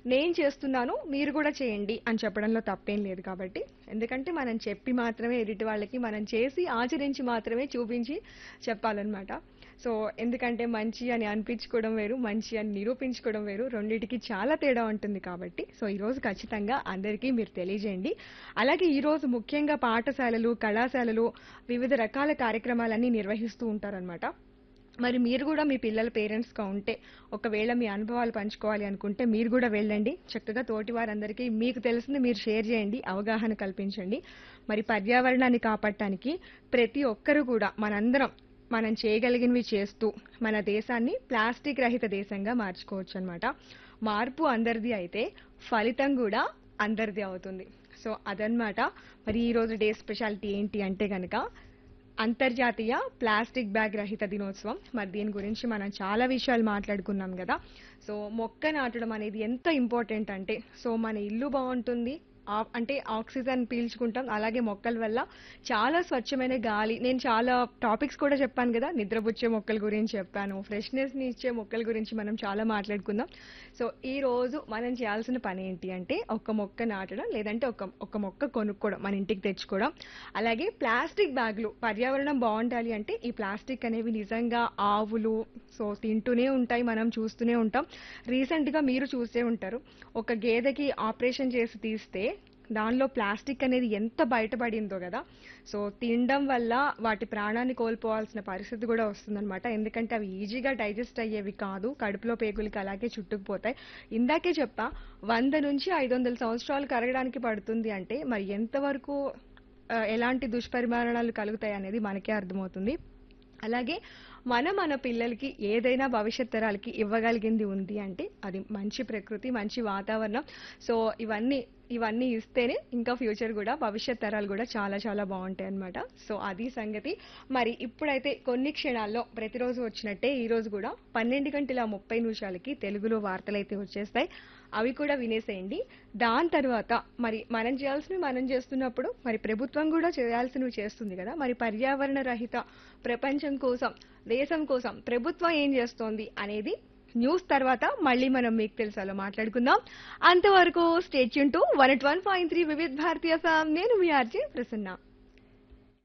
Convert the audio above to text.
నేను చేస్తున్నాను మీరు కూడా చేయండి అని చెప్పడంలో తప్పేం లేదు కాబట్టి ఎందుకంటే మనం చెప్పి మాత్రమే ఎదుటి వాళ్ళకి మనం చేసి ఆచరించి మాత్రమే చూపించి చెప్పాలన్నమాట సో ఎందుకంటే మంచి అని అనిపించుకోవడం వేరు మంచి అని నిరూపించుకోవడం వేరు రెండింటికి చాలా తేడా ఉంటుంది కాబట్టి సో ఈరోజు ఖచ్చితంగా అందరికీ మీరు తెలియజేయండి అలాగే ఈరోజు ముఖ్యంగా పాఠశాలలు కళాశాలలు వివిధ రకాల కార్యక్రమాలన్నీ నిర్వహిస్తూ ఉంటారనమాట మరి మీరు కూడా మీ పిల్లల పేరెంట్స్గా ఉంటే ఒకవేళ మీ అనుభవాలు పంచుకోవాలి అనుకుంటే మీరు కూడా వెళ్ళండి చక్కగా తోటి వారందరికీ మీకు తెలిసింది మీరు షేర్ చేయండి అవగాహన కల్పించండి మరి పర్యావరణాన్ని కాపాడటానికి ప్రతి ఒక్కరూ కూడా మనందరం మనం చేయగలిగినవి చేస్తూ మన దేశాన్ని ప్లాస్టిక్ రహిత దేశంగా మార్చుకోవచ్చు అనమాట మార్పు అందరిది అయితే ఫలితం కూడా అందరిది అవుతుంది సో అదనమాట మరి ఈరోజు డే స్పెషాలిటీ ఏంటి అంటే కనుక అంతర్జాతీయ ప్లాస్టిక్ బ్యాగ్ రహిత దినోత్సవం మరి దీని గురించి మనం చాలా విషయాలు మాట్లాడుకున్నాం కదా సో మొక్క నాటడం అనేది ఎంత ఇంపార్టెంట్ అంటే సో మన ఇల్లు బాగుంటుంది ఆ- అంటే ఆక్సిజన్ పీల్చుకుంటాం అలాగే మొక్కల వల్ల చాలా స్వచ్ఛమైన గాలి నేను చాలా టాపిక్స్ కూడా చెప్పాను కదా నిద్రపుచ్చే మొక్కల గురించి చెప్పాను ఫ్రెష్నెస్ ని ఇచ్చే మొక్కల గురించి మనం చాలా మాట్లాడుకుందాం సో ఈ రోజు మనం చేయాల్సిన పని ఏంటి అంటే ఒక మొక్క నాటడం లేదంటే ఒక ఒక మొక్క కొనుక్కోవడం మన ఇంటికి తెచ్చుకోవడం అలాగే ప్లాస్టిక్ బ్యాగులు పర్యావరణం బాగుండాలి అంటే ఈ ప్లాస్టిక్ అనేవి నిజంగా ఆవులు సో తింటూనే ఉంటాయి మనం చూస్తూనే ఉంటాం రీసెంట్ గా మీరు చూసే ఉంటారు ఒక గేదెకి ఆపరేషన్ చేసి తీస్తే దానిలో ప్లాస్టిక్ అనేది ఎంత బయటపడిందో కదా సో తినడం వల్ల వాటి ప్రాణాన్ని కోల్పోవాల్సిన పరిస్థితి కూడా వస్తుందన్నమాట ఎందుకంటే అవి ఈజీగా డైజెస్ట్ అయ్యేవి కాదు కడుపులో పేగులకి అలాగే చుట్టుకుపోతాయి ఇందాకే చెప్పా వంద నుంచి ఐదు వందల సంవత్సరాలు కరగడానికి పడుతుంది అంటే మరి ఎంతవరకు ఆ, ఎలాంటి దుష్పరిమాణాలు కలుగుతాయి అనేది మనకే అర్థమవుతుంది అలాగే మనం మన పిల్లలకి ఏదైనా భవిష్యత్ తరాలకి ఇవ్వగలిగింది ఉంది అంటే అది మంచి ప్రకృతి మంచి వాతావరణం సో ఇవన్నీ ఇవన్నీ ఇస్తేనే ఇంకా ఫ్యూచర్ కూడా భవిష్యత్ తరాలు కూడా చాలా చాలా బాగుంటాయి అన్నమాట సో అది సంగతి మరి ఇప్పుడైతే కొన్ని క్షణాల్లో ప్రతిరోజు వచ్చినట్టే ఈ రోజు కూడా పన్నెండు గంటల ముప్పై నిమిషాలకి తెలుగులో వార్తలు అయితే వచ్చేస్తాయి అవి కూడా వినేసేయండి దాని తర్వాత మరి మనం చేయాల్సినవి మనం చేస్తున్నప్పుడు మరి ప్రభుత్వం కూడా చేయాల్సినవి చేస్తుంది కదా మరి పర్యావరణ రహిత ప్రపంచం కోసం దేశం కోసం ప్రభుత్వం ఏం చేస్తోంది అనేది న్యూస్ తర్వాత మళ్ళీ మనం మీకు తెలుసాలో మాట్లాడుకుందాం అంతవరకు స్టేట్ యూన్ to one one point three Vividh Bharati ఫ్యామ్ నేను మీ ఆర్జే ప్రసన్న